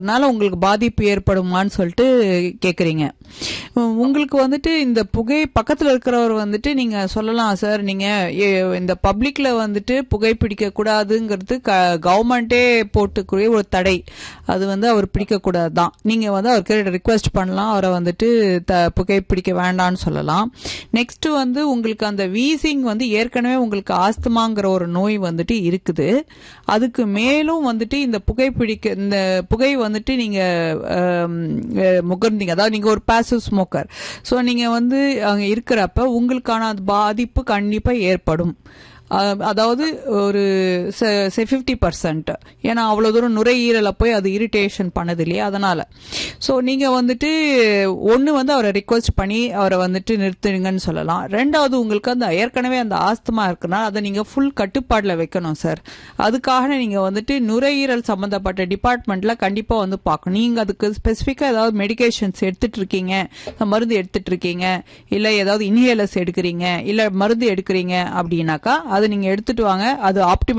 அதனால உங்களுக்கு பாதிப்பு ஏற்படுமான்னு சொல்லிட்டு கேக்குறீங்க உம், உங்களுக்கு வந்துட்டு இந்த புகை பக்கத்துல இருக்கிறவர் வந்துட்டு நீங்க சொல்லலாம் சார் நீங்க எ- இந்த பப்ளிக்ல வந்துட்டு புகைப்பிடிக்க கூடாதுங்கிறது கவர்மெண்டே போட்டுக்கூடிய ஒரு தடை அது வந்து அவர் பிடிக்க கூடாது தான் நீங்க வந்து அவர்கிட்ட ரிக்வெஸ்ட் பண்ணலாம் அவரை வந்துட்டு த புகைப்பிடிக்க வேண்டாம்னு சொல்லலாம் நெக்ஸ்ட் வந்து உங்களுக்கு அந்த வீசிங் வந்து ஏற்கனவே உங்களுக்கு ஆஸ்துமாங்கிற ஒரு நோய் வந்துட்டு இருக்குது அதுக்கு மேலும் வந்துட்டு இந்த புகைப்பிடிக்க இந்த புகை வந்துட்டு நீங்க ஆம், அஹ், முகர்ந்தீங்க அதாவது நீங்க ஒரு பாசிவ் ஸ்மோக்கர் ஸோ நீங்க வந்து அங்க இருக்கிறப்ப உங்களுக்கான அது பாதிப்பு கண்டிப்பா ஏற்படும் அஹ், அதாவது ஒரு ஃபிஃப்டி பர்சன்ட் ஏன்னா அவ்வளோ தூரம் நுரையீரலை போய் அது இரிட்டேஷன் பண்ணுது இல்லையா அதனால ஸோ நீங்கள் வந்துட்டு ஒன்று வந்து அவரை ரிக்வெஸ்ட் பண்ணி அவரை வந்துட்டு நிறுத்துங்கன்னு சொல்லலாம் ரெண்டாவது உங்களுக்கு அந்த ஏற்கனவே அந்த ஆஸ்துமா இருக்குன்னா அதை நீங்கள் ஃபுல் கட்டுப்பாட்டில் வைக்கணும் சார் அதுக்காக நீங்கள் வந்துட்டு நுரையீரல் சம்மந்தப்பட்ட டிபார்ட்மெண்ட்டில் கண்டிப்பாக வந்து பார்க்கணும் நீங்கள் அதுக்கு ஸ்பெசிஃபிக்காக ஏதாவது மெடிகேஷன்ஸ் எடுத்துட்டு இருக்கீங்க மருந்து எடுத்துட்டு இருக்கீங்க இல்லை ஏதாவது இன்ஹேலர்ஸ் எடுக்கிறீங்க இல்லை மருந்து எடுக்கிறீங்க அப்படின்னாக்கா அதை நீங்கள் எடுத்துட்டு வாங்க அது ஆப்டிமல்